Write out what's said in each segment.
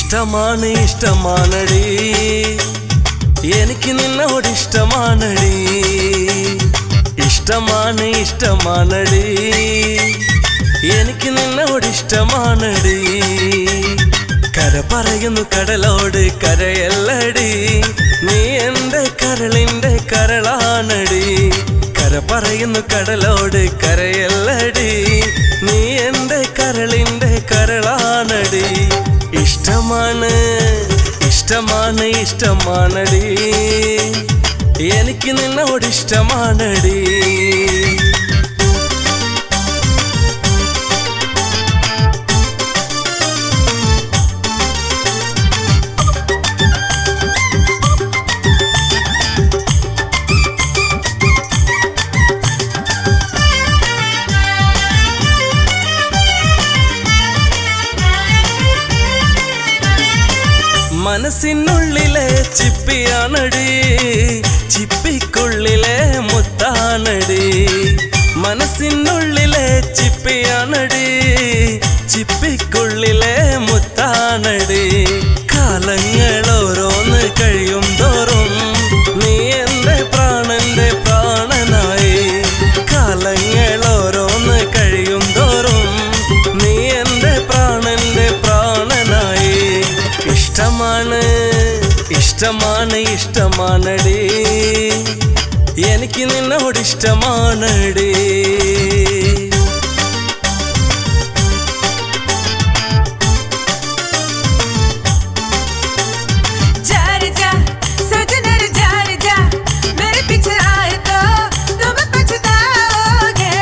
ഇഷ്ടമാണ് ഇഷ്ടമാണടി എനിക്ക് നിന്നോട് ഇഷ്ടമാണടി ഇഷ്ടമാണ് ഇഷ്ടമാണടി എനിക്ക് നിന്നോട് ഇഷ്ടമാണടി കര പറയുന്നു കടലോട് കരയല്ലടി നീ എന്റെ കരളിന്റെ കരളാണടി കര പറയുന്നു കടലോട് കരയല്ലടി നീ എന്റെ കരളിന്റെ കരളാണടി ഇഷ്ടമാണ് ഇഷ്ടമാണ് ഇഷ്ടമാണടി എനിക്ക് നിന്നോട് ഇഷ്ടമാണടി മനസ്സിനുള്ളിലെ ചിപ്പിയാണടി ചിപ്പിക്കുള്ളിലെ മുത്താണടി മനസ്സിനുള്ളിലെ ചിപ്പിയാണടി ചിപ്പിക്കുള്ളിലെ മുത്താണടി കാലങ്ങൾ ഓരോന്ന് കഴിയും തോറും നീ എന്റെ പ്രാണന്റെ പ്രാണനായി കാലങ്ങൾ ഓരോന്ന് കഴിയും തോറും നീ എന്റെ പ്രാണന്റെ പ്രാണനായി ഇഷ്ടമാണ് ഇഷ്ടമാണ് ഇഷ്ടമാണടി എനിക്ക് നിന്നോട് ഇഷ്ടമാണടി जा सजना रे जा रे जा मेरे पीछे आए तो तुम पछताओगे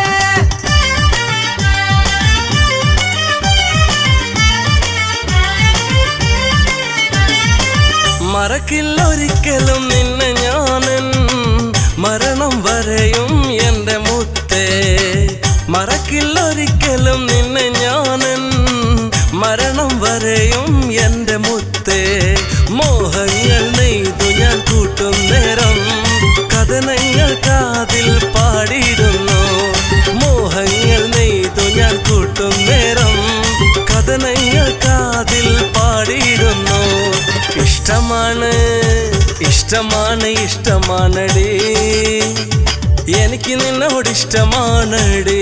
മറക്കില്ലൊരിക്കലും നിന്നെ ഞാനൻ മരണം വരെയും എൻ്റെ മുത്തേ മറക്കില്ലൊരിക്കലും നിന്നെ ഞാനൻ മരണം വരെയും എൻ്റെ മുത്തേ മോഹങ്ങൾ നെയ്തു ഞാൻ കൂട്ടും നേരം കഥനങ്ങൾ കാതിൽ പാടിയിടുന്നു മോഹങ്ങൾ നെയ്തു ഞാൻ കൂട്ടും നേരം കഥനങ്ങൾ കാതിൽ പാടിയിടുന്നു ഇഷ്ടമാണ് ഇഷ്ടമാണ് ഇഷ്ടമാണടി എനിക്ക് നിന്നോട് ഇഷ്ടമാണടി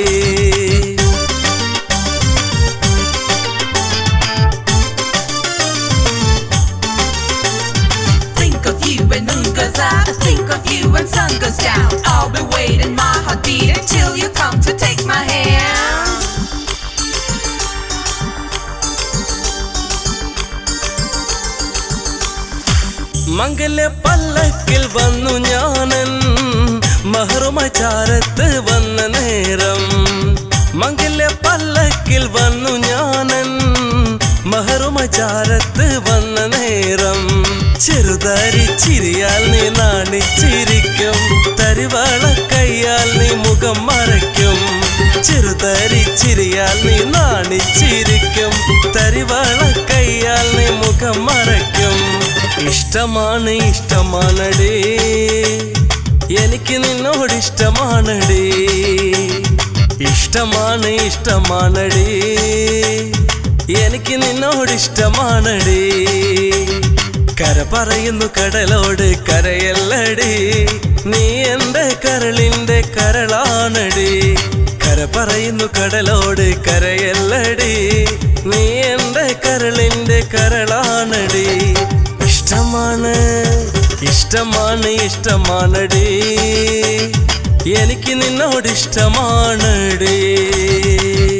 Think of you when moon goes out. Think of you when sun goes down. I'll be waiting my heartbeat until you come to take my hand. മംഗല പല്ലക്കിൽ വന്നു ഞാനൻ മഹറുമചാരത്ത് വന്ന നേരം മംഗല പല്ലക്കിൽ വന്നു ഞാനൻ മഹറുമചാരത്ത് വന്ന നേരം ചെറുതാരി ചിരിയാൽ നീ നാണിച്ചിരിക്കും തരിവാള കയ്യാൽ നീ മുഖം മറയ്ക്കും ചെറുതാരി ചിരിയാൽ നീ നാണിച്ചിരിക്കും തരിവാള കയ്യാൽ നീ മുഖം മറയ്ക്കും ഇഷ്ടമാണ് ഇഷ്ടമാണടി എനിക്ക് നിന്നോട് ഇഷ്ടമാണടി ഇഷ്ടമാണ് ഇഷ്ടമാണടി എനിക്ക് നിന്നോട് ഇഷ്ടമാണടി കര പറയുന്നു കടലോട് കരയല്ലടി നീ എന്റെ കരളിന്റെ കരളാണടി കര പറയുന്നു കടലോട് കരയല്ലടി നീ എന്റെ കരളിന്റെ കരളാണടി ഇഷ്ടമാണ് ഇഷ്ടമാണ് ഇഷ്ടമാണടി എനിക്ക് നിന്നോട് ഇഷ്ടമാണടി